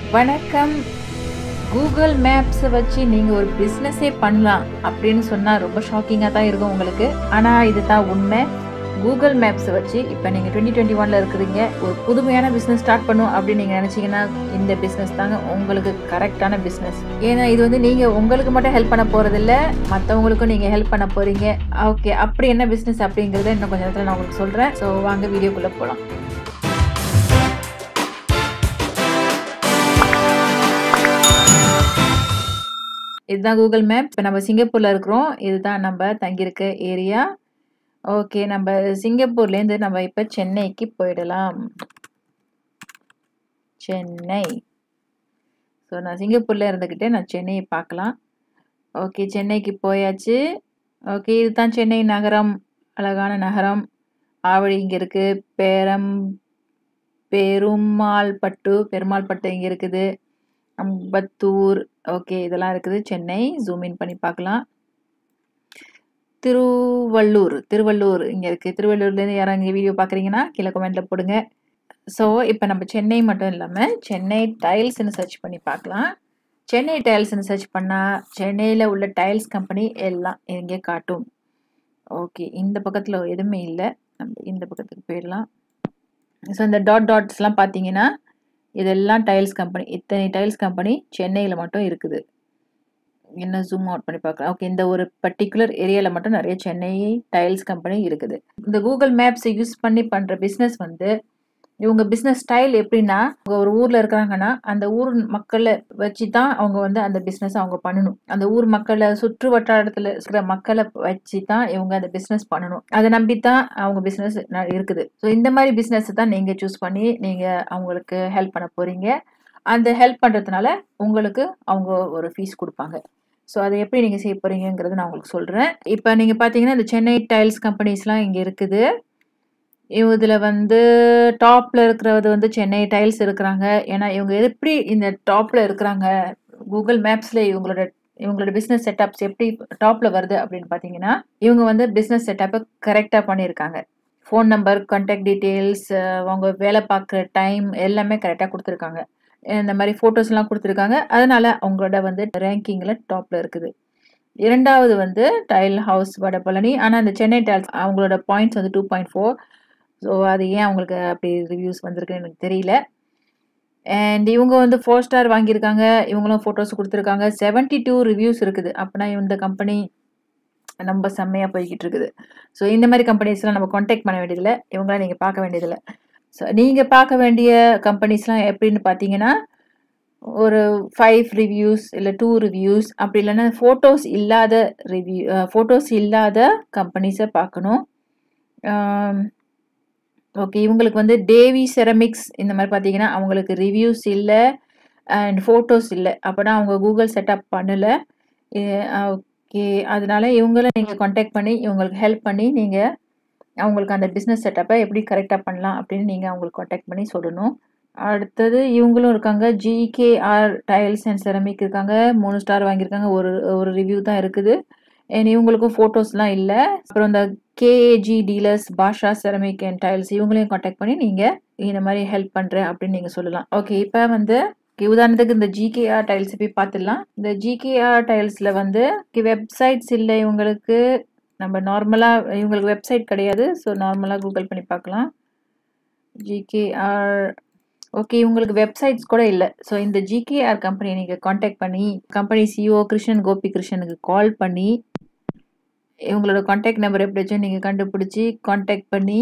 வணக்கம் கூகுள் மேப்ஸை வச்சு நீங்கள் ஒரு பிஸ்னஸே பண்ணலாம் அப்படின்னு சொன்னால் ரொம்ப ஷாக்கிங்காக தான் இருக்கும் உங்களுக்கு ஆனால் இதுதான் உண்மை கூகுள் மேப்ஸை வச்சு இப்போ நீங்கள் டுவெண்ட்டி டுவெண்ட்டி ஒனில் இருக்கிறீங்க ஒரு புதுமையான பிஸ்னஸ் ஸ்டார்ட் பண்ணும் அப்படின்னு நீங்கள் நினச்சிங்கன்னா இந்த பிஸ்னஸ் தாங்க உங்களுக்கு கரெக்டான பிஸ்னஸ் ஏன்னா இது வந்து நீங்கள் உங்களுக்கு மட்டும் ஹெல்ப் பண்ண போகிறதில்ல மற்றவங்களுக்கும் நீங்கள் ஹெல்ப் பண்ண போகிறீங்க ஓகே அப்படி என்ன பிஸ்னஸ் அப்படிங்கிறத இன்னும் கொஞ்சம் நேரத்தில் நான் உங்களுக்கு சொல்கிறேன் ஸோ வாங்க வீடியோக்குள்ளே போகலாம் இதுதான் கூகுள் மேப் இப்போ நம்ம சிங்கப்பூரில் இருக்கிறோம் இதுதான் நம்ம தங்கியிருக்க ஏரியா ஓகே நம்ம சிங்கப்பூர்லேருந்து நம்ம இப்போ சென்னைக்கு போயிடலாம் சென்னை ஸோ நான் சிங்கப்பூரில் இருந்துக்கிட்டே நான் சென்னையை பார்க்கலாம் ஓகே சென்னைக்கு போயாச்சு ஓகே இதுதான் சென்னை நகரம் அழகான நகரம் ஆவடி இங்கே இருக்குது பேரம் பெருமாள்பட்டு பெருமாள்பட்டு இங்கே இருக்குது அம்பத்தூர் ஓகே இதெல்லாம் இருக்குது சென்னை ஜூம் இன் பண்ணி பார்க்கலாம் திருவள்ளூர் திருவள்ளூர் இங்கே இருக்குது திருவள்ளூர்லேருந்து யாரும் இங்கே வீடியோ பார்க்குறீங்கன்னா கீழே கமெண்ட்டில் போடுங்க ஸோ இப்போ நம்ம சென்னை மட்டும் இல்லாமல் சென்னை டைல்ஸ்னு சர்ச் பண்ணி பார்க்கலாம் சென்னை டைல்ஸ்னு சர்ச் பண்ணால் சென்னையில் உள்ள டைல்ஸ் கம்பெனி எல்லாம் இங்கே காட்டும் ஓகே இந்த பக்கத்தில் எதுவுமே இல்லை நம்ம இந்த பக்கத்துக்கு போயிடலாம் ஸோ இந்த டாட் டாட்ஸ்லாம் பார்த்தீங்கன்னா இதெல்லாம் டைல்ஸ் கம்பெனி இத்தனை டைல்ஸ் கம்பெனி சென்னையில் மட்டும் இருக்குது என்ன ஜூம் அவுட் பண்ணி பார்க்கலாம் ஓகே இந்த ஒரு பர்டிகுலர் ஏரியாவில் மட்டும் நிறைய சென்னை டைல்ஸ் கம்பெனி இருக்குது இந்த கூகுள் மேப்ஸை யூஸ் பண்ணி பண்ணுற பிஸ்னஸ் வந்து இவங்க பிஸ்னஸ் ஸ்டைல் எப்படின்னா அவங்க ஒரு ஊரில் இருக்கிறாங்கன்னா அந்த ஊர் மக்களை வச்சு தான் அவங்க வந்து அந்த பிஸ்னஸ் அவங்க பண்ணணும் அந்த ஊர் மக்களை சுற்று வட்டாரத்தில் இருக்கிற மக்களை வச்சு தான் இவங்க அந்த பிஸ்னஸ் பண்ணணும் அதை நம்பி தான் அவங்க பிஸ்னஸ் இருக்குது ஸோ இந்த மாதிரி பிஸ்னஸ் தான் நீங்கள் சூஸ் பண்ணி நீங்கள் அவங்களுக்கு ஹெல்ப் பண்ண போகிறீங்க அந்த ஹெல்ப் பண்ணுறதுனால உங்களுக்கு அவங்க ஒரு ஃபீஸ் கொடுப்பாங்க ஸோ அதை எப்படி நீங்கள் செய்ய போகிறீங்கிறது நான் உங்களுக்கு சொல்கிறேன் இப்போ நீங்கள் பார்த்தீங்கன்னா இந்த சென்னை டைல்ஸ் கம்பெனிஸ்லாம் இங்கே இருக்குது இதில் வந்து டாப்பில் இருக்கிறது வந்து சென்னை டைல்ஸ் இருக்கிறாங்க ஏன்னா இவங்க எப்படி இந்த டாப்பில் இருக்கிறாங்க கூகுள் மேப்ஸில் இவங்களோட இவங்களோட பிஸ்னஸ் செட்டப்ஸ் எப்படி டாப்பில் வருது அப்படின்னு பார்த்தீங்கன்னா இவங்க வந்து பிஸ்னஸ் செட்டப்பை கரெக்டாக பண்ணியிருக்காங்க ஃபோன் நம்பர் கான்டாக்ட் டீட்டெயில்ஸ் அவங்க வேலை பார்க்குற டைம் எல்லாமே கரெக்டாக கொடுத்துருக்காங்க இந்த மாதிரி ஃபோட்டோஸ்லாம் கொடுத்துருக்காங்க அதனால அவங்களோட வந்து ரேங்கிங்கில் டாப்பில் இருக்குது இரண்டாவது வந்து டைல் ஹவுஸ் வடபழனி ஆனால் அந்த சென்னை டைல்ஸ் அவங்களோட பாயிண்ட்ஸ் வந்து டூ பாயிண்ட் ஃபோர் ஸோ அது ஏன் அவங்களுக்கு அப்படி ரிவ்யூஸ் வந்திருக்குன்னு எனக்கு தெரியல அண்ட் இவங்க வந்து ஃபோர் ஸ்டார் வாங்கியிருக்காங்க இவங்களும் ஃபோட்டோஸ் கொடுத்துருக்காங்க செவன்ட்டி டூ ரிவ்யூஸ் இருக்குது அப்படின்னா இந்த கம்பெனி ரொம்ப செம்மையாக போய்கிட்டு இருக்குது ஸோ இந்த மாதிரி கம்பெனிஸ்லாம் நம்ம காண்டாக்ட் பண்ண வேண்டியதில்லை இவங்களாம் நீங்கள் பார்க்க வேண்டியதில்லை ஸோ நீங்கள் பார்க்க வேண்டிய கம்பெனிஸ்லாம் எப்படின்னு பார்த்தீங்கன்னா ஒரு ஃபைவ் ரிவ்யூஸ் இல்லை டூ ரிவ்யூஸ் அப்படி இல்லைன்னா ஃபோட்டோஸ் இல்லாத ரிவ்யூ ஃபோட்டோஸ் இல்லாத கம்பெனிஸை பார்க்கணும் ஓகே இவங்களுக்கு வந்து டேவி செரமிக்ஸ் இந்த மாதிரி பார்த்தீங்கன்னா அவங்களுக்கு ரிவ்யூஸ் இல்லை அண்ட் ஃபோட்டோஸ் இல்லை அப்போனா அவங்க கூகுள் செட்டப் பண்ணலை ஓகே அதனால இவங்கள நீங்கள் காண்டாக்ட் பண்ணி இவங்களுக்கு ஹெல்ப் பண்ணி நீங்கள் அவங்களுக்கு அந்த பிஸ்னஸ் செட்டப்பை எப்படி கரெக்டாக பண்ணலாம் அப்படின்னு நீங்கள் அவங்களுக்கு காண்டாக்ட் பண்ணி சொல்லணும் அடுத்தது இவங்களும் இருக்காங்க ஜிகேஆர் டைல்ஸ் அண்ட் செரமிக் இருக்காங்க மூணு ஸ்டார் வாங்கியிருக்காங்க ஒரு ஒரு ரிவ்யூ தான் இருக்குது அண்ட் இவங்களுக்கும் ஃபோட்டோஸ்லாம் இல்லை அப்புறம் இந்த KAG dealers Basha ceramic and tiles இவங்களையும் காண்டாக்ட் பண்ணி நீங்கள் இந்த மாதிரி ஹெல்ப் பண்ணுறேன் அப்படின்னு நீங்கள் சொல்லலாம் ஓகே இப்போ வந்து உதாரணத்துக்கு இந்த ஜிகேஆர் டைல்ஸ் போய் பார்த்துடலாம் இந்த ஜிகேஆர் டைல்ஸில் வந்து வெப்சைட்ஸ் இல்லை இவங்களுக்கு நம்ம நார்மலாக இவங்களுக்கு வெப்சைட் கிடையாது ஸோ நார்மலாக கூகுள் பண்ணி பார்க்கலாம் ஜிகேஆர் ஓகே இவங்களுக்கு வெப்சைட்ஸ் கூட இல்லை ஸோ இந்த ஜிகேஆர் கம்பெனியை நீங்கள் காண்டாக்ட் பண்ணி கம்பெனி சிஓ கிருஷ்ணன் கோபி கிருஷ்ணனுக்கு கால் பண்ணி இவங்களோட காண்டாக்ட் நம்பர் எப்படியாச்சும் நீங்கள் கண்டுபிடிச்சி காண்டாக்ட் பண்ணி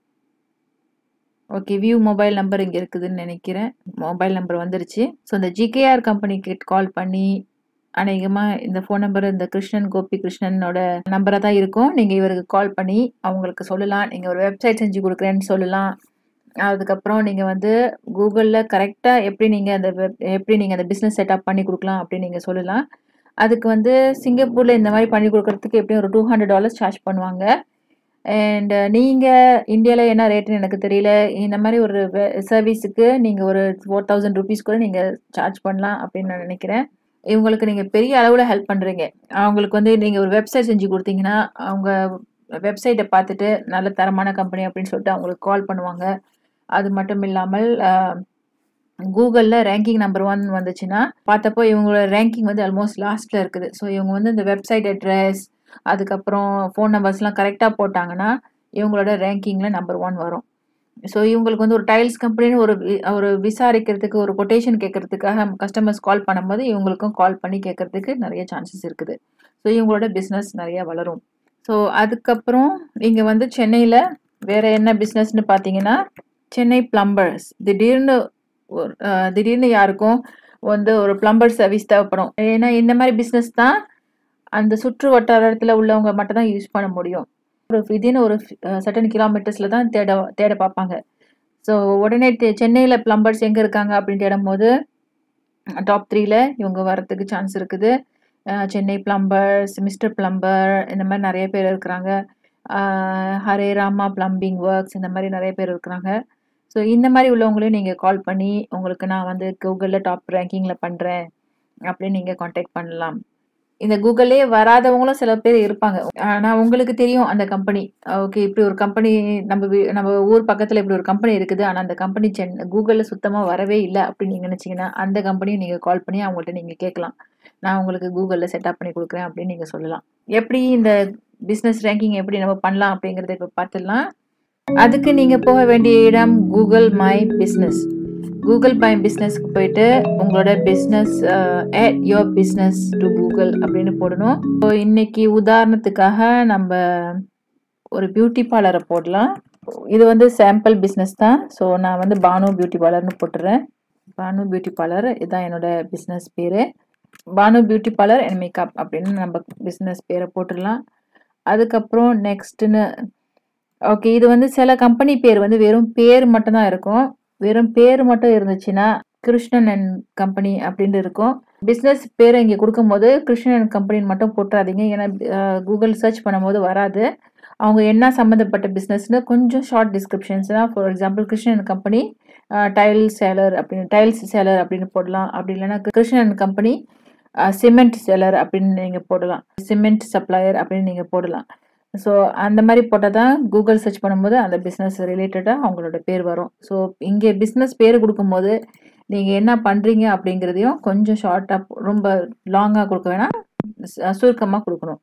ஓகே வியூ மொபைல் நம்பர் இங்கே இருக்குதுன்னு நினைக்கிறேன் மொபைல் நம்பர் வந்துருச்சு ஸோ இந்த ஜிகேஆர் கம்பெனிக்கு கால் பண்ணி அநேகமாக இந்த ஃபோன் நம்பர் இந்த கிருஷ்ணன் கோபி கிருஷ்ணனோட நம்பராக தான் இருக்கும் நீங்கள் இவருக்கு கால் பண்ணி அவங்களுக்கு சொல்லலாம் நீங்கள் ஒரு வெப்சைட் செஞ்சு கொடுக்குறேன்னு சொல்லலாம் அதுக்கப்புறம் நீங்கள் வந்து கூகுளில் கரெக்டாக எப்படி நீங்கள் அந்த வெப் எப்படி நீங்கள் அந்த பிஸ்னஸ் செட்டப் பண்ணி கொடுக்கலாம் அப்படின்னு நீங்கள் சொல்லலாம் அதுக்கு வந்து சிங்கப்பூரில் இந்த மாதிரி பண்ணி கொடுக்குறதுக்கு எப்படியும் ஒரு டூ ஹண்ட்ரட் டாலர்ஸ் சார்ஜ் பண்ணுவாங்க அண்ட் நீங்கள் இந்தியாவில் என்ன ரேட்டுன்னு எனக்கு தெரியல இந்த மாதிரி ஒரு சர்வீஸுக்கு நீங்கள் ஒரு ஃபோர் தௌசண்ட் ருபீஸ் கூட நீங்கள் சார்ஜ் பண்ணலாம் அப்படின்னு நான் நினைக்கிறேன் இவங்களுக்கு நீங்கள் பெரிய அளவில் ஹெல்ப் பண்ணுறீங்க அவங்களுக்கு வந்து நீங்கள் ஒரு வெப்சைட் செஞ்சு கொடுத்தீங்கன்னா அவங்க வெப்சைட்டை பார்த்துட்டு நல்ல தரமான கம்பெனி அப்படின்னு சொல்லிட்டு அவங்களுக்கு கால் பண்ணுவாங்க அது மட்டும் இல்லாமல் கூகுளில் ரேங்கிங் நம்பர் ஒன் வந்துச்சுன்னா பார்த்தப்போ இவங்களோட ரேங்கிங் வந்து ஆல்மோஸ்ட் லாஸ்ட்டில் இருக்குது ஸோ இவங்க வந்து இந்த வெப்சைட் அட்ரஸ் அதுக்கப்புறம் ஃபோன் நம்பர்ஸ்லாம் கரெக்டாக போட்டாங்கன்னா இவங்களோட ரேங்கிங்கில் நம்பர் ஒன் வரும் ஸோ இவங்களுக்கு வந்து ஒரு டைல்ஸ் கம்பெனின்னு ஒரு வி- ஒரு விசாரிக்கிறதுக்கு ஒரு கொட்டேஷன் கேட்கறதுக்காக கஸ்டமர்ஸ் கால் பண்ணும்போது இவங்களுக்கும் கால் பண்ணி கேட்கறதுக்கு நிறைய சான்சஸ் இருக்குது ஸோ இவங்களோட பிஸ்னஸ் நிறைய வளரும் ஸோ அதுக்கப்புறம் இங்கே வந்து சென்னையில் வேற என்ன பிஸ்னஸ்னு பார்த்தீங்கன்னா சென்னை பிளம்பர்ஸ் திடீர்னு ஒரு அஹ், திடீர்னு யாருக்கும் வந்து ஒரு பிளம்பர் சர்வீஸ் தேவைப்படும் ஏன்னா இந்த மாதிரி பிஸ்னஸ் தான் அந்த சுற்று வட்டாரத்தில் உள்ளவங்க மட்டும் தான் யூஸ் பண்ண முடியும் ஒரு விதின் ஒரு சர்டன் கிலோமீட்டர்ஸில் தான் தேட தேட பார்ப்பாங்க ஸோ உடனே தெ- சென்னையில் பிளம்பர்ஸ் எங்கே இருக்காங்க அப்படின்னு தேடும்போது டாப் த்ரீல இவங்க வரத்துக்கு சான்ஸ் இருக்குது அஹ் சென்னை பிளம்பர்ஸ் மிஸ்டர் பிளம்பர் இந்த மாதிரி நிறைய பேர் இருக்கிறாங்க அஹ் ஹரே ராமா பிளம்பிங் ஒர்க்ஸ் இந்த மாதிரி நிறைய பேர் இருக்கிறாங்க ஸோ இந்த மாதிரி உள்ளவங்களையும் நீங்கள் கால் பண்ணி உங்களுக்கு நான் வந்து கூகுளில் டாப் ரேங்கிங்கில் பண்ணுறேன் அப்படின்னு நீங்கள் காண்டாக்ட் பண்ணலாம் இந்த கூகுளே வராதவங்களும் சில பேர் இருப்பாங்க ஆனால் உங்களுக்கு தெரியும் அந்த கம்பெனி ஓகே இப்படி ஒரு கம்பெனி நம்ம வீ- நம்ம ஊர் பக்கத்தில் இப்படி ஒரு கம்பெனி இருக்குது ஆனால் அந்த கம்பெனி சென் கூகுளில் சுத்தமாக வரவே இல்லை அப்படின்னு நீங்கள் நினச்சிங்கன்னா அந்த கம்பெனியை நீங்கள் கால் பண்ணி அவங்கள்ட்ட நீங்கள் கேட்கலாம் நான் உங்களுக்கு கூகுளில் செட்டப் பண்ணி கொடுக்குறேன் அப்படின்னு நீங்கள் சொல்லலாம் எப்படி இந்த பிஸ்னஸ் ரேங்கிங் எப்படி நம்ம பண்ணலாம் அப்படிங்கிறத இப்போ பார்த்துடலாம் அதுக்கு நீங்கள் போக வேண்டிய இடம் Google my business Google my பிஸ்னஸ்க்கு போயிட்டு உங்களோட business add your business to Google அப்படின்னு போடணும் ஸோ இன்னைக்கு உதாரணத்துக்காக நம்ம ஒரு பியூட்டி பார்லரை போடலாம் இது வந்து சாம்பிள் பிஸ்னஸ் தான் ஸோ நான் வந்து பானு பியூட்டி பார்லர்னு போட்டுறேன் பானு பியூட்டி பார்லர் இதுதான் என்னோட பிஸ்னஸ் பேர் Banu beauty parlour and makeup அப்படின்னு நம்ம பிஸ்னஸ் பேரை போட்டுடலாம் அதுக்கப்புறம் நெக்ஸ்ட்டுன்னு ஓகே இது வந்து சில கம்பெனி பேர் வந்து வெறும் பேர் மட்டும்தான் இருக்கும் வெறும் பேர் மட்டும் இருந்துச்சுன்னா கிருஷ்ணன் அண்ட் கம்பெனி அப்படின்னு இருக்கும் பிஸ்னஸ் பேரை இங்கே கொடுக்கும்போது கிருஷ்ணன் அண்ட் கம்பெனின்னு மட்டும் போட்டுறாதீங்க ஏன்னா கூகுள் சர்ச் பண்ணும்போது வராது அவங்க என்ன சம்மந்தப்பட்ட பிஸ்னஸ்னு கொஞ்சம் ஷார்ட் டிஸ்கிரிப்ஷன்ஸ் தான் for example Krishnan and company tile seller அப்படின்னு டைல்ஸ் சேலர் அப்படின்னு போடலாம் அப்படி இல்லைன்னா Krishnan and company cement seller அப்படின்னு நீங்கள் போடலாம் சிமெண்ட் சப்ளையர் அப்படின்னு நீங்கள் போடலாம் ஸோ அந்த மாதிரி போட்டால் தான் கூகுள் சர்ச் பண்ணும்போது அந்த பிஸ்னஸ் ரிலேட்டடாக அவங்களோட பேர் வரும் ஸோ இங்கே பிஸ்னஸ் பேர் கொடுக்கும்போது நீங்கள் என்ன பண்ணுறீங்க அப்படிங்கிறதையும் கொஞ்சம் ஷார்ட்டாக ரொம்ப லாங்காக கொடுக்க வேணாம் சுருக்கமாக கொடுக்கணும்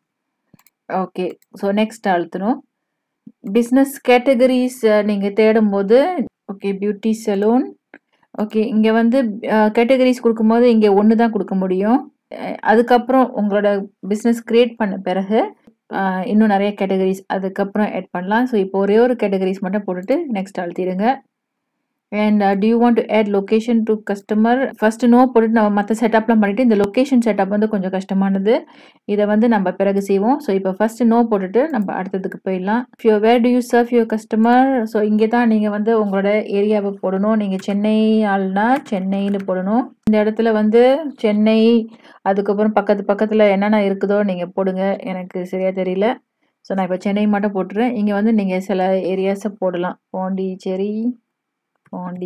ஓகே ஸோ நெக்ஸ்ட் அழுத்தணும் பிஸ்னஸ் கேட்டகரிஸ் நீங்கள் தேடும்போது ஓகே பியூட்டி சலூன் ஓகே இங்கே வந்து கேட்டகரிஸ் கொடுக்கும்போது இங்கே ஒன்று தான் கொடுக்க முடியும் அஹ் அதுக்கப்புறம் உங்களோட பிஸ்னஸ் க்ரியேட் பண்ண பிறகு அஹ் இன்னும் நிறைய கேட்டகரிஸ் அதுக்கப்புறம் ஆட் பண்ணலாம் ஸோ இப்போ ஒரே ஒரு கேட்டகரிஸ் மட்டும் போட்டுட்டு நெக்ஸ்ட் அழுத்திடுங்க and do you want to add location to customer first no போட்டுட்டு நம்ம மற்ற செட்டப்லாம் பண்ணிட்டு இந்த லொக்கேஷன் செட்டப் வந்து கொஞ்சம் கஷ்டமானது இதை வந்து நம்ம பிறகு செய்வோம் ஸோ இப்போ ஃபர்ஸ்ட் நோ போட்டுட்டு நம்ம அடுத்ததுக்கு போயிடலாம் you where do you serve your customer so இங்கே தான் நீங்கள் வந்து உங்களோட ஏரியாவை போடணும் நீங்கள் சென்னை ஆள்னா சென்னைன்னு போடணும் இந்த இடத்துல வந்து சென்னை அதுக்கப்புறம் பக்கத்து பக்கத்தில் என்னென்ன இருக்குதோ நீங்கள் போடுங்க எனக்கு சரியாக தெரியல ஸோ நான் இப்போ சென்னை மட்டும் போட்டுறேன் இங்கே வந்து நீங்கள் சில ஏரியாஸை போடலாம் பாண்டிச்சேரி பாண்டி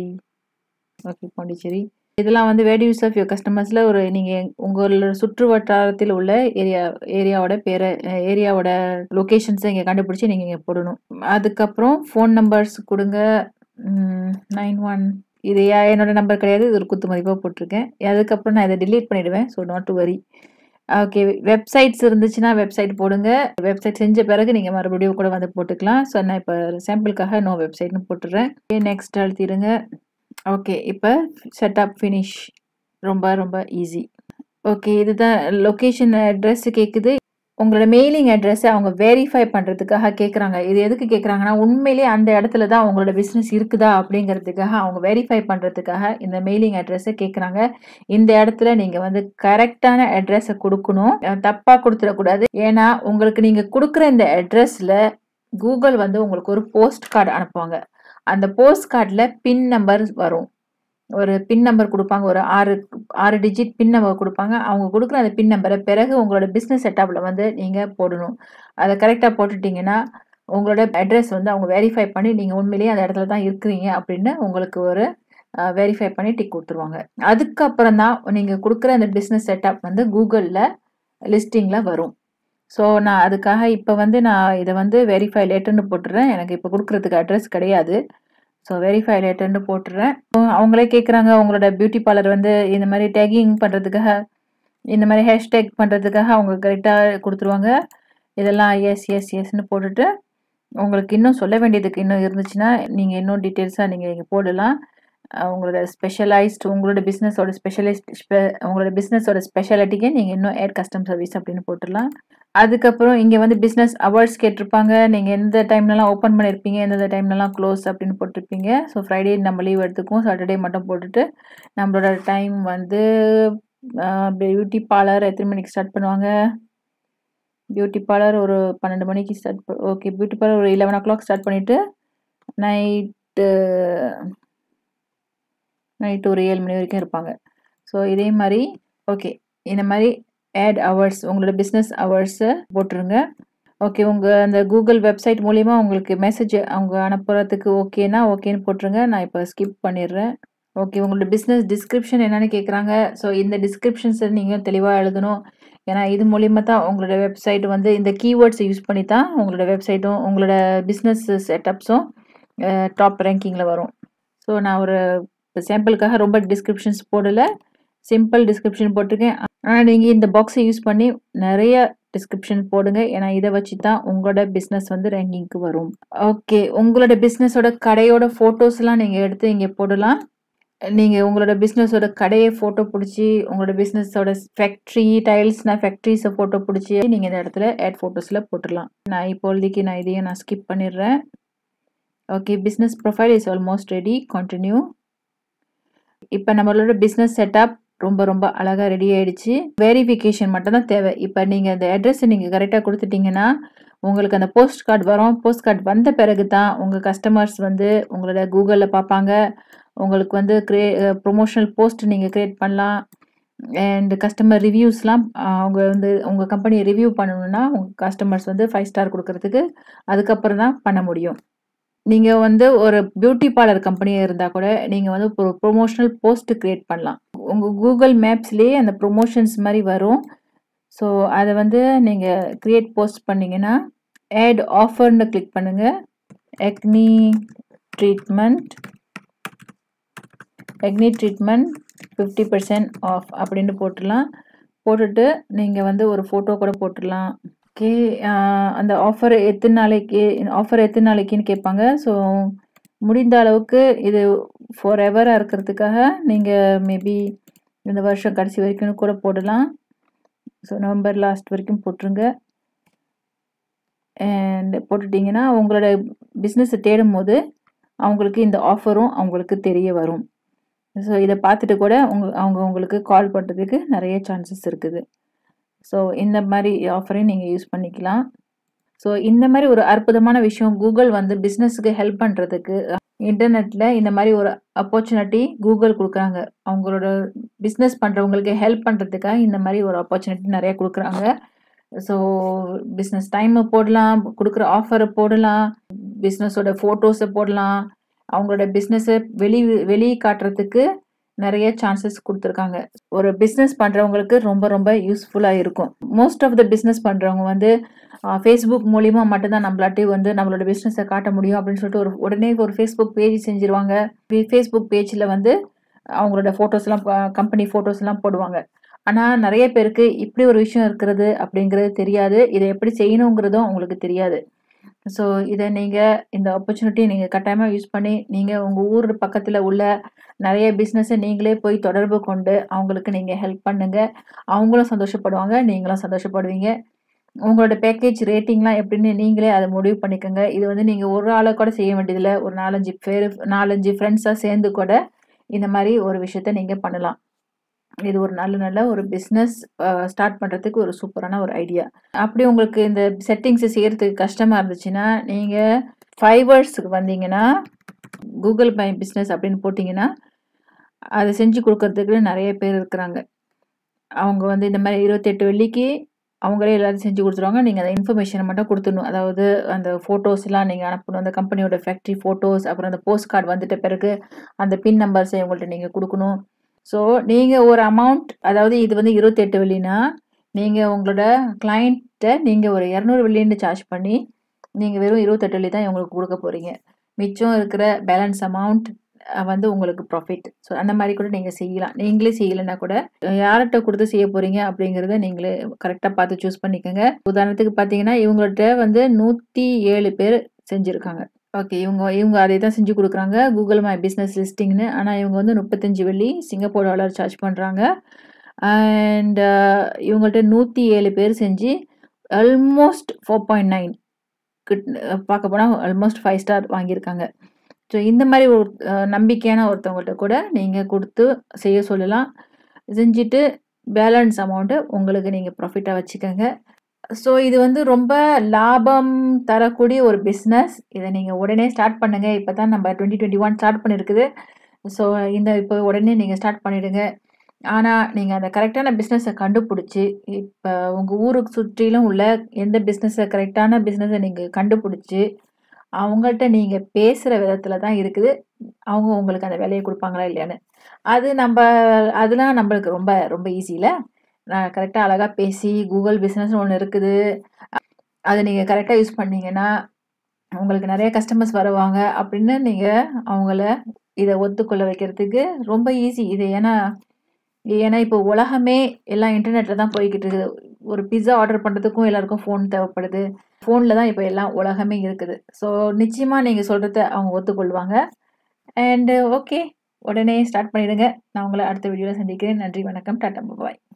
ஓகே பாண்டிச்சேரி இதெல்லாம் வந்து வேடி யூஸ் ஆஃப் யுவர் கஸ்டமர்ஸில் ஒரு நீங்கள் உங்களோட சுற்று வட்டாரத்தில் உள்ள ஏரியா ஏரியாவோட பேரை ஏரியாவோட லொக்கேஷன்ஸை இங்கே கண்டுபிடிச்சி நீங்கள் இங்கே போடணும் அதுக்கப்புறம் ஃபோன் நம்பர்ஸ் கொடுங்க நைன் ஒன் இது யா- என்னோட நம்பர் கிடையாது இது ஒரு குத்து மதிப்பாக போட்டிருக்கேன் அதுக்கப்புறம் நான் இதை delete பண்ணிடுவேன் so not to worry okay websites இருந்துச்சுன்னா வெப்சைட் போடுங்க வெப்சைட் செஞ்ச பிறகு நீங்கள் மறுபடியும் கூட வந்து போட்டுக்கலாம் ஸோ நான் இப்போ சாம்பிளுக்காக நோ வெப்சைட்னு போட்டுடுறேன் நெக்ஸ்ட் அழுத்திடுங்க ஓகே இப்போ செட்டப் ஃபினிஷ் ரொம்ப ரொம்ப ஈஸி ஓகே இதுதான் லொக்கேஷன் அட்ரஸ் கேட்குது உங்களோட மெயிலிங் அட்ரஸை அவங்க வெரிஃபை பண்ணுறதுக்காக கேட்குறாங்க இது எதுக்கு கேட்குறாங்கன்னா உண்மையிலேயே அந்த இடத்துல தான் உங்களோட பிஸ்னஸ் இருக்குதா அப்படிங்கிறதுக்காக அவங்க வெரிஃபை பண்ணுறதுக்காக இந்த மெயிலிங் அட்ரஸை கேட்குறாங்க இந்த இடத்துல நீங்கள் வந்து கரெக்டான அட்ரஸை கொடுக்கணும் அஹ் தப்பா கொடுத்துடக்கூடாது ஏன்னா உங்களுக்கு நீங்கள் கொடுக்குற இந்த அட்ரஸில் கூகுள் வந்து உங்களுக்கு ஒரு போஸ்ட் கார்டு அனுப்புவாங்க அந்த போஸ்ட் கார்டில் பின் நம்பர் வரும் ஒரு பின் நம்பர் கொடுப்பாங்க ஒரு ஆறு ஆறு டிஜிட் பின் நம்பர் கொடுப்பாங்க அவங்க கொடுக்குற அந்த பின் நம்பரை பிறகு உங்களோட பிஸ்னஸ் செட்டப்பில் வந்து நீங்கள் போடணும் அதை கரெக்டாக போட்டுட்டீங்கன்னா உங்களோட அட்ரஸ் வந்து அவங்க வெரிஃபை பண்ணி நீங்கள் உண்மையிலேயே அந்த இடத்துல தான் இருக்கிறீங்க அப்படின்னு உங்களுக்கு ஒரு வெரிஃபை பண்ணி டிக் கொடுத்துருவாங்க அதுக்கப்புறம் தான் நீங்கள் கொடுக்குற அந்த பிஸ்னஸ் செட்டப் வந்து கூகுளில் லிஸ்டிங்கில் வரும் ஸோ நான் அதுக்காக இப்போ வந்து நான் இதை வந்து வெரிஃபை லேட்டர்னு போட்டுறேன் எனக்கு இப்போ கொடுக்குறதுக்கு அட்ரஸ் கிடையாது ஸோ வெரிஃபை லேட்டர்னு போட்டுறேன் அவங்களே கேட்குறாங்க உங்களோட பியூட்டி பார்லர் வந்து இந்த மாதிரி டேகிங் பண்ணுறதுக்காக இந்த மாதிரி ஹேஷ்டேக் பண்ணுறதுக்காக அவங்க கரெக்டாக கொடுத்துருவாங்க இதெல்லாம் எஸ் எஸ் எஸ்ன்னு போட்டுட்டு உங்களுக்கு இன்னும் சொல்ல வேண்டியதுக்கு இன்னும் இருந்துச்சுன்னா நீங்கள் இன்னும் டீட்டெயில்ஸாக நீங்கள் இங்கே போடலாம் உங்களோட ஸ்பெஷலைஸ்ட் உங்களோட பிஸ்னஸோட ஸ்பெஷலிஸ்ட் உங்களோட பிஸ்னஸோட ஸ்பெஷாலிட்டிக்கு நீங்கள் இன்னும் ஏர் கஸ்டம் சர்வீஸ் அப்படின்னு போட்டுடலாம் அதுக்கப்புறம் இங்கே வந்து பிஸ்னஸ் அவர்ஸ் கேட்டிருப்பாங்க நீங்கள் எந்த டைம்லலாம் ஓப்பன் பண்ணியிருப்பீங்க எந்தெந்த டைம்லலாம் க்ளோஸ் அப்படின்னு போட்டிருப்பீங்க ஸோ ஃப்ரைடே நம்ம லீவ் எடுத்துக்குவோம் சாட்டர்டே மட்டும் போட்டுட்டு நம்மளோட டைம் வந்து பியூட்டி பார்லர் எத்தனை மணிக்கு ஸ்டார்ட் பண்ணுவாங்க பியூட்டி பார்லர் ஒரு பன்னெண்டு மணிக்கு ஸ்டார்ட் ஓகே பியூட்டி பார்லர் ஒரு லெவன் ஓ கிளாக் ஸ்டார்ட் பண்ணிவிட்டு நைட்டு நைட்டு ஒரு ஏழு மணி வரைக்கும் இருப்பாங்க ஸோ இதே மாதிரி ஓகே இந்த மாதிரி ஆட் ஹவர்ஸ் உங்களோட பிஸ்னஸ் ஹவர்ஸை போட்டுருங்க ஓகே உங்கள் அந்த கூகுள் வெப்சைட் மூலிமா உங்களுக்கு மெசேஜ் அவங்க அனுப்புறதுக்கு ஓகேனா ஓகேன்னு போட்டுருங்க நான் இப்போ ஸ்கிப் பண்ணிடுறேன் ஓகே உங்களோட பிஸ்னஸ் டிஸ்கிரிப்ஷன் என்னென்னு கேட்குறாங்க ஸோ இந்த டிஸ்கிரிப்ஷன்ஸை நீங்கள் தெளிவாக எழுதணும் ஏன்னா இது மூலிமா தான் உங்களோட வெப்சைட் வந்து இந்த கீவேர்ட்ஸை யூஸ் பண்ணி தான் உங்களோட வெப்சைட்டும் உங்களோட பிஸ்னஸ் செட்டப்ஸும் டாப் ரேங்கிங்கில் வரும் ஸோ நான் ஒரு சாம்பிளுக்காக ரொம்ப டிஸ்கிரிப்ஷன்ஸ் போடலை சிம்பிள் டிஸ்கிரிப்ஷன் போட்டிருக்கேன் ஆனால் நீங்கள் இந்த பாக்ஸை யூஸ் பண்ணி நிறைய டிஸ்கிரிப்ஷன் போடுங்க ஏன்னா இதை வச்சு தான் உங்களோட பிஸ்னஸ் வந்து ரேங்கிங்க்கு வரும் ஓகே உங்களோட பிஸ்னஸோட கடையோட ஃபோட்டோஸ்லாம் நீங்கள் எடுத்து இங்கே போடலாம் நீங்கள் உங்களோட பிஸ்னஸோட கடையை ஃபோட்டோ பிடிச்சி உங்களோட பிஸ்னஸோட ஃபேக்ட்ரி டைல்ஸ்னால் ஃபேக்ட்ரிஸை ஃபோட்டோ பிடிச்சி நீங்கள் இந்த இடத்துல ஆட் ஃபோட்டோஸில் போட்டுடலாம் நான் இப்போதைக்கு நான் இதையும் நான் ஸ்கிப் பண்ணிடுறேன் okay business profile is almost ready continue இப்போ நம்மளோட பிஸ்னஸ் செட்டப் ரொம்ப ரொம்ப அழகாக ரெடி ஆயிடுச்சு வெரிஃபிகேஷன் மட்டும் தான் தேவை இப்போ நீங்கள் அந்த அட்ரஸை நீங்கள் கரெக்டாக கொடுத்துட்டீங்கன்னா உங்களுக்கு அந்த போஸ்ட் கார்டு வரும் போஸ்ட் கார்டு வந்த பிறகு தான் உங்கள் கஸ்டமர்ஸ் வந்து உங்களோட கூகுளில் பார்ப்பாங்க உங்களுக்கு வந்து க்ரியே ப்ரொமோஷனல் போஸ்ட் நீங்கள் க்ரியேட் பண்ணலாம் அண்ட் கஸ்டமர் ரிவ்யூஸ்லாம் அவங்க வந்து உங்கள் கம்பெனியை ரிவ்யூ பண்ணணுன்னா உங்கள் கஸ்டமர்ஸ் வந்து ஃபைவ் ஸ்டார் கொடுக்கறதுக்கு அதுக்கப்புறம் தான் பண்ண முடியும் நீங்கள் வந்து ஒரு பியூட்டி பார்லர் கம்பெனியாக இருந்தால் கூட நீங்கள் வந்து ஒரு ப்ரொமோஷனல் போஸ்ட் க்ரியேட் பண்ணலாம் உங்கள் கூகுள் மேப்ஸ்லேயே அந்த ப்ரொமோஷன்ஸ் மாதிரி வரும் ஸோ அதை வந்து நீங்கள் க்ரியேட் போஸ்ட் பண்ணிங்கன்னா ஆட் ஆஃபர்னு கிளிக் பண்ணுங்கள் acne treatment acne treatment fifty percent off அப்படின்னு போட்டுடலாம் போட்டுட்டு நீங்கள் வந்து ஒரு ஃபோட்டோ கூட போட்டுடலாம் ஓகே அந்த ஆஃபர் எத்தனை நாளைக்கு ஆஃபர் எத்தனை நாளைக்குன்னு கேட்பாங்க ஸோ முடிந்த அளவுக்கு இது ஃபார் எவராக இருக்கிறதுக்காக நீங்கள் மேபி இந்த வருஷம் கடைசி வரைக்கும் கூட போடலாம் ஸோ நவம்பர் லாஸ்ட் வரைக்கும் போட்டுருங்க அண்ட் போட்டுட்டிங்கன்னா உங்களோட பிஸ்னஸை தேடும் போது அவங்களுக்கு இந்த ஆஃபரும் அவங்களுக்கு தெரிய வரும் ஸோ இதை பார்த்துட்டு கூட உங்க அவங்க உங்களுக்கு கால் பண்ணுறதுக்கு நிறைய சான்சஸ் இருக்குது ஸோ இந்த மாதிரி ஆஃபரையும் நீங்கள் யூஸ் பண்ணிக்கலாம் ஸோ இந்த மாதிரி ஒரு அற்புதமான விஷயம் கூகுள் வந்து பிஸ்னஸுக்கு ஹெல்ப் பண்ணுறதுக்கு இன்டர்நெட்டில் இந்த மாதிரி ஒரு ஆப்பர்ச்சுனிட்டி கூகுள் கொடுக்குறாங்க அவங்களோட பிஸ்னஸ் பண்ணுறவங்களுக்கு ஹெல்ப் பண்ணுறதுக்காக இந்த மாதிரி ஒரு ஆப்பர்ச்சுனிட்டி நிறைய கொடுக்குறாங்க ஸோ பிஸ்னஸ் டைமை போடலாம் கொடுக்குற ஆஃபரை போடலாம் பிஸ்னஸோட ஃபோட்டோஸை போடலாம் அவங்களோட பிஸ்னஸை வெளி வெளியே காட்டுறதுக்கு நிறைய சான்சஸ் கொடுத்துருக்காங்க ஒரு பிஸ்னஸ் பண்ணுறவங்களுக்கு ரொம்ப ரொம்ப யூஸ்ஃபுல்லாக இருக்கும் மோஸ்ட் ஆஃப் த பிஸ்னஸ் பண்ணுறவங்க வந்து ஃபேஸ்புக் மூலிமா மட்டும்தான் நம்மளாட்டி வந்து நம்மளோட பிஸ்னஸை காட்ட முடியும் அப்படின்னு சொல்லிட்டு ஒரு உடனே ஒரு ஃபேஸ்புக் பேஜ் செஞ்சுருவாங்க ஃபேஸ்புக் பேஜில் வந்து அவங்களோட ஃபோட்டோஸ்லாம் கம்பெனி ஃபோட்டோஸ்லாம் போடுவாங்க ஆனால் நிறைய பேருக்கு இப்படி ஒரு விஷயம் இருக்கிறது அப்படிங்கிறது தெரியாது இதை எப்படி செய்யணுங்கிறதும் அவங்களுக்கு தெரியாது ஸோ இதை நீங்கள் இந்த ஆப்பர்ச்சுனிட்டியை நீங்கள் கட்டாயமாக யூஸ் பண்ணி நீங்கள் உங்கள் ஊர் பக்கத்தில் உள்ள நிறைய பிஸ்னஸை நீங்களே போய் தொடர்பு கொண்டு அவங்களுக்கு நீங்கள் ஹெல்ப் பண்ணுங்கள் அவங்களும் சந்தோஷப்படுவாங்க நீங்களும் சந்தோஷப்படுவீங்க உங்களோட பேக்கேஜ் ரேட்டிங்லாம் எப்படின்னு நீங்களே அதை முடிவு பண்ணிக்கோங்க இது வந்து நீங்கள் ஒரு ஆளை கூட செய்ய வேண்டியதில்லை ஒரு நாலஞ்சு பேர் நாலஞ்சு ஃப்ரெண்ட்ஸாக சேர்ந்து கூட இந்த மாதிரி ஒரு விஷயத்த நீங்கள் பண்ணலாம் இது ஒரு நல்ல நல்ல ஒரு பிஸ்னஸ் ஸ்டார்ட் பண்ணுறதுக்கு ஒரு சூப்பரான ஒரு ஐடியா அப்படி உங்களுக்கு இந்த செட்டிங்ஸை செய்கிறதுக்கு கஷ்டமாக இருந்துச்சுன்னா நீங்கள் ஃபைவர்ஸுக்கு வந்தீங்கன்னா கூகுள் பை பிஸ்னஸ் அப்படின்னு போட்டிங்கன்னா அதை செஞ்சு கொடுக்கறதுக்கு நிறைய பேர் இருக்கிறாங்க அவங்க வந்து இந்த மாதிரி இருபத்தெட்டு வெள்ளிக்கு அவங்களே எல்லாத்தையும் செஞ்சு கொடுத்துருவாங்க நீங்கள் அந்த இன்ஃபர்மேஷனை மட்டும் கொடுத்துடணும் அதாவது அந்த ஃபோட்டோஸ்லாம் நீங்கள் அனுப்பணும் அந்த கம்பெனியோட ஃபேக்ட்ரி ஃபோட்டோஸ் அப்புறம் அந்த போஸ்ட் கார்டு வந்துட்ட பிறகு அந்த பின் நம்பர்ஸை உங்கள்கிட்ட நீங்கள் கொடுக்கணும் ஸோ நீங்கள் ஒரு அமௌண்ட் அதாவது இது வந்து இருபத்தெட்டு வெள்ளினா நீங்கள் உங்களோட கிளைண்ட்டை நீங்கள் ஒரு இரநூறு வெள்ளின்னு சார்ஜ் பண்ணி நீங்கள் வெறும் இருபத்தெட்டு வெள்ளி தான் உங்களுக்கு கொடுக்க போகிறீங்க மிச்சம் இருக்கிற பேலன்ஸ் அமௌண்ட் வந்து உங்களுக்கு ப்ராஃபிட் ஸோ அந்த மாதிரி கூட நீங்கள் செய்யலாம் நீங்களே செய்யலைன்னா கூட யார்கிட்ட கொடுத்து செய்ய போகிறீங்க அப்படிங்கிறத நீங்களே கரெக்டாக பார்த்து சூஸ் பண்ணிக்கோங்க உதாரணத்துக்கு பார்த்தீங்கன்னா இவங்கள்ட்ட வந்து நூற்றி ஏழு பேர் செஞ்சுருக்காங்க ஓகே இவங்க இவங்க அதை தான் செஞ்சு கொடுக்குறாங்க கூகுள் மை பிஸ்னஸ் லிஸ்டிங்னு ஆனால் இவங்க வந்து முப்பத்தஞ்சு வெள்ளி சிங்கப்பூர் டாலர் சார்ஜ் பண்ணுறாங்க அண்ட் இவங்கள்ட்ட நூற்றி ஏழு பேர் செஞ்சு ஆல்மோஸ்ட் ஃபோர் பாயிண்ட் நைன் கிட் பார்க்க போனால் ஆல்மோஸ்ட் ஃபைவ் ஸ்டார் வாங்கியிருக்காங்க ஸோ இந்த மாதிரி ஒரு நம்பிக்கையான ஒருத்தவங்கள்ட்ட கூட நீங்கள் கொடுத்து செய்ய சொல்லலாம் செஞ்சுட்டு பேலன்ஸ் அமௌண்ட்டு உங்களுக்கு நீங்கள் ப்ராஃபிட்டாக வச்சுக்கோங்க ஸோ இது வந்து ரொம்ப லாபம் தரக்கூடிய ஒரு பிஸ்னஸ் இதை நீங்கள் உடனே ஸ்டார்ட் பண்ணுங்கள் இப்போ தான் நம்ம டுவெண்ட்டி டுவெண்ட்டி ஒன் ஸ்டார்ட் பண்ணியிருக்குது ஸோ இந்த இப்போ உடனே நீங்கள் ஸ்டார்ட் பண்ணிவிடுங்க ஆனால் நீங்கள் அந்த கரெக்டான பிஸ்னஸை கண்டுபிடிச்சி இப்போ உங்கள் ஊருக்கு சுற்றிலும் உள்ள எந்த பிஸ்னஸை கரெக்டான பிஸ்னஸை நீங்கள் கண்டுபிடிச்சி அவங்கள்ட்ட நீங்கள் பேசுகிற விதத்தில் தான் இருக்குது அவங்க உங்களுக்கு அந்த வேலையை கொடுப்பாங்களா இல்லையான்னு அது நம்ம அதெல்லாம் நம்மளுக்கு ரொம்ப ரொம்ப ஈஸியில் நான் கரெக்டாக அழகாக பேசி கூகுள் பிஸ்னஸ்னு ஒன்று இருக்குது அதை நீங்கள் கரெக்டாக யூஸ் பண்ணீங்கன்னா உங்களுக்கு நிறைய கஸ்டமர்ஸ் வருவாங்க அப்படின்னு நீங்கள் அவங்கள இதை ஒத்துக்கொள்ள வைக்கிறதுக்கு ரொம்ப ஈஸி இது ஏன்னா ஏன்னா இப்போ உலகமே எல்லாம் இன்டர்நெட்டில் தான் போய்கிட்டு இருக்குது ஒரு பிஸா ஆர்டர் பண்ணுறதுக்கும் எல்லாருக்கும் ஃபோன் தேவைப்படுது ஃபோனில் தான் இப்போ எல்லாம் உலகமே இருக்குது ஸோ நிச்சயமாக நீங்கள் சொல்கிறத அவங்க ஒத்துக்கொள்வாங்க அண்டு ஓகே உடனே ஸ்டார்ட் பண்ணிவிடுங்க நான் உங்களை அடுத்த வீடியோவில் சந்திக்கிறேன் நன்றி வணக்கம் டாட்டா பாய்